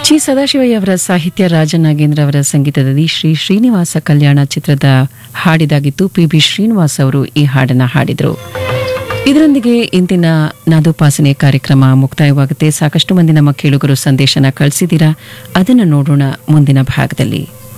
ಚಿ ಸದಾಶಿವಯ್ಯ ಅವರ ಸಾಹಿತ್ಯ ರಾಜನಾಗೇಂದ್ರ ಅವರ ಸಂಗೀತದಲ್ಲಿ ಶ್ರೀ ಶ್ರೀನಿವಾಸ ಕಲ್ಯಾಣ ಚಿತ್ರದ ಹಾಡಿದಾಗಿತ್ತು ಪಿ ಬಿ ಶ್ರೀನಿವಾಸ್ ಅವರು ಈ ಹಾಡನ್ನ ಹಾಡಿದರು ಇದರೊಂದಿಗೆ ಇಂದಿನ ನಾದೋಪಾಸನೆ ಕಾರ್ಯಕ್ರಮ ಮುಕ್ತಾಯವಾಗುತ್ತೆ ಸಾಕಷ್ಟು ಮಂದಿ ನಮ್ಮ ಕೇಳುಗರು ಸಂದೇಶನ ಕಳಿಸಿದ್ದೀರಾ ಅದನ್ನು ನೋಡೋಣ ಮುಂದಿನ ಭಾಗದಲ್ಲಿ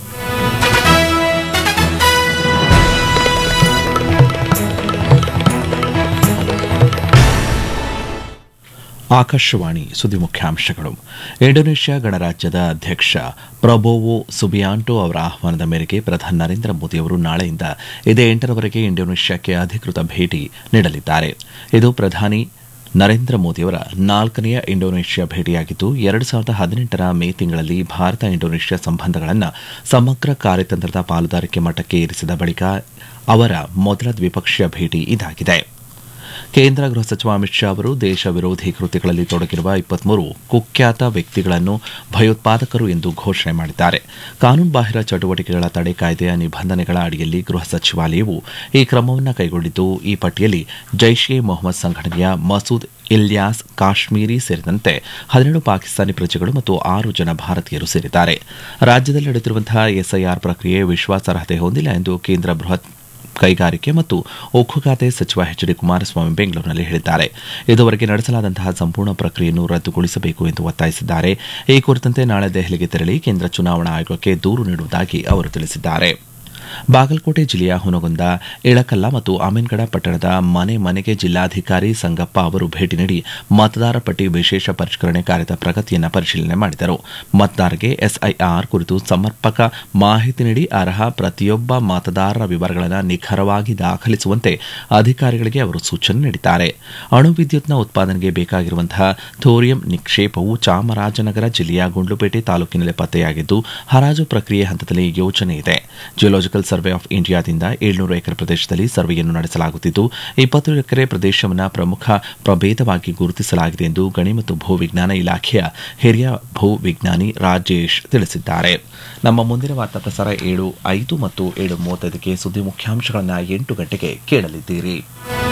ಆಕಾಶವಾಣಿ ಸುದ್ದಿ ಮುಖ್ಯಾಂಶಗಳು ಇಂಡೋನೇಷ್ಯಾ ಗಣರಾಜ್ಯದ ಅಧ್ಯಕ್ಷ ಪ್ರಬೋವೋ ಸುಬಿಯಾಂಟೋ ಅವರ ಆಹ್ವಾನದ ಮೇರೆಗೆ ಪ್ರಧಾನಿ ನರೇಂದ್ರ ಮೋದಿ ಅವರು ನಾಳೆಯಿಂದ ಇದೇ ಎಂಟರವರೆಗೆ ಇಂಡೋನೇಷ್ಯಾಕ್ಕೆ ಅಧಿಕೃತ ಭೇಟಿ ನೀಡಲಿದ್ದಾರೆ ಇದು ಪ್ರಧಾನಿ ನರೇಂದ್ರ ಮೋದಿಯವರ ನಾಲ್ಕನೆಯ ಇಂಡೋನೇಷ್ಯಾ ಭೇಟಿಯಾಗಿದ್ದು ಎರಡು ಸಾವಿರದ ಹದಿನೆಂಟರ ಮೇ ತಿಂಗಳಲ್ಲಿ ಭಾರತ ಇಂಡೋನೇಷ್ಯಾ ಸಂಬಂಧಗಳನ್ನು ಸಮಗ್ರ ಕಾರ್ಯತಂತ್ರದ ಪಾಲುದಾರಿಕೆ ಮಟ್ಟಕ್ಕೆ ಏರಿಸಿದ ಬಳಿಕ ಅವರ ಮೊದಲ ದ್ವಿಪಕ್ಷೀಯ ಭೇಟಿ ಇದಾಗಿದೆ ಕೇಂದ್ರ ಗೃಹ ಸಚಿವ ಅಮಿತ್ ಶಾ ಅವರು ದೇಶ ವಿರೋಧಿ ಕೃತ್ಯಗಳಲ್ಲಿ ತೊಡಗಿರುವ ಇಪ್ಪತ್ಮೂರು ಕುಖ್ಯಾತ ವ್ಯಕ್ತಿಗಳನ್ನು ಭಯೋತ್ಪಾದಕರು ಎಂದು ಘೋಷಣೆ ಮಾಡಿದ್ದಾರೆ ಕಾನೂನುಬಾಹಿರ ಚಟುವಟಿಕೆಗಳ ತಡೆ ಕಾಯ್ದೆಯ ನಿಬಂಧನೆಗಳ ಅಡಿಯಲ್ಲಿ ಗೃಹ ಸಚಿವಾಲಯವು ಈ ಕ್ರಮವನ್ನು ಕೈಗೊಂಡಿದ್ದು ಈ ಪಟ್ಟಿಯಲ್ಲಿ ಜೈಷ್ ಎ ಮೊಹಮ್ಮದ್ ಸಂಘಟನೆಯ ಮಸೂದ್ ಇಲ್ಯಾಸ್ ಕಾಶ್ಮೀರಿ ಸೇರಿದಂತೆ ಹದಿನೇಳು ಪಾಕಿಸ್ತಾನಿ ಪ್ರಜೆಗಳು ಮತ್ತು ಆರು ಜನ ಭಾರತೀಯರು ಸೇರಿದ್ದಾರೆ ರಾಜ್ಯದಲ್ಲಿ ನಡೆಯುತ್ತಿರುವಂತಹ ಎಸ್ಐಆರ್ ಪ್ರಕ್ರಿಯೆ ವಿಶ್ವಾಸಾರ್ಹತೆ ಹೊಂದಿಲ್ಲ ಎಂದು ಕೇಂದ್ರ ಬೃಹತ್ ಕೈಗಾರಿಕೆ ಮತ್ತು ಉಕ್ಕು ಖಾತೆ ಸಚಿವ ಎಚ್ ಡಿ ಕುಮಾರಸ್ವಾಮಿ ಬೆಂಗಳೂರಿನಲ್ಲಿ ಹೇಳಿದ್ದಾರೆ ಇದುವರೆಗೆ ನಡೆಸಲಾದಂತಹ ಸಂಪೂರ್ಣ ಪ್ರಕ್ರಿಯೆಯನ್ನು ರದ್ದುಗೊಳಿಸಬೇಕು ಎಂದು ಒತ್ತಾಯಿಸಿದ್ದಾರೆ ಈ ಕುರಿತಂತೆ ನಾಳೆ ದೆಹಲಿಗೆ ತೆರಳಿ ಕೇಂದ್ರ ಚುನಾವಣಾ ಆಯೋಗಕ್ಕೆ ದೂರು ನೀಡುವುದಾಗಿ ಅವರು ತಿಳಿಸಿದ್ದಾರೆ ಬಾಗಲಕೋಟೆ ಜಿಲ್ಲೆಯ ಹುನಗುಂದ ಇಳಕಲ್ಲ ಮತ್ತು ಅಮೀನ್ಗಡ ಪಟ್ಟಣದ ಮನೆ ಮನೆಗೆ ಜಿಲ್ಲಾಧಿಕಾರಿ ಸಂಗಪ್ಪ ಅವರು ಭೇಟಿ ನೀಡಿ ಮತದಾರ ಪಟ್ಟಿ ವಿಶೇಷ ಪರಿಷ್ಕರಣೆ ಕಾರ್ಯದ ಪ್ರಗತಿಯನ್ನು ಪರಿಶೀಲನೆ ಮಾಡಿದರು ಮತದಾರರಿಗೆ ಎಸ್ಐಆರ್ ಕುರಿತು ಸಮರ್ಪಕ ಮಾಹಿತಿ ನೀಡಿ ಅರ್ಹ ಪ್ರತಿಯೊಬ್ಬ ಮತದಾರರ ವಿವರಗಳನ್ನು ನಿಖರವಾಗಿ ದಾಖಲಿಸುವಂತೆ ಅಧಿಕಾರಿಗಳಿಗೆ ಅವರು ಸೂಚನೆ ನೀಡಿದ್ದಾರೆ ಅಣು ವಿದ್ಯುತ್ನ ಉತ್ಪಾದನೆಗೆ ಬೇಕಾಗಿರುವಂತಹ ಥೋರಿಯಂ ನಿಕ್ಷೇಪವು ಚಾಮರಾಜನಗರ ಜಿಲ್ಲೆಯ ಗುಂಡ್ಲುಪೇಟೆ ತಾಲೂಕಿನಲ್ಲಿ ಪತ್ತೆಯಾಗಿದ್ದು ಹರಾಜು ಪ್ರಕ್ರಿಯೆ ಹಂತದಲ್ಲಿ ಯೋಜನೆ ಇದೆ ಜಿಯೋಲಾಜಿಕಲ್ ಸರ್ವೆ ಆಫ್ ಇಂಡಿಯಾದಿಂದ ಏಳ್ನೂರು ಎಕರೆ ಪ್ರದೇಶದಲ್ಲಿ ಸರ್ವೆಯನ್ನು ನಡೆಸಲಾಗುತ್ತಿದ್ದು ಇಪ್ಪತ್ತು ಎಕರೆ ಪ್ರದೇಶವನ್ನು ಪ್ರಮುಖ ಪ್ರಭೇದವಾಗಿ ಗುರುತಿಸಲಾಗಿದೆ ಎಂದು ಗಣಿ ಮತ್ತು ಭೂ ವಿಜ್ಞಾನ ಇಲಾಖೆಯ ಹಿರಿಯ ಭೂ ವಿಜ್ಞಾನಿ ರಾಜೇಶ್ ತಿಳಿಸಿದ್ದಾರೆ ನಮ್ಮ ಮುಂದಿನ ವಾರ್ತಾ ಪ್ರಸಾರ ಏಳು ಐದು ಮತ್ತು ಏಳು ಮೂವತ್ತೈದಕ್ಕೆ ಸುದ್ದಿ ಮುಖ್ಯಾಂಶಗಳನ್ನು ಎಂಟು ಗಂಟೆಗೆ ಕೇಳಲಿದ್ದೀರಿ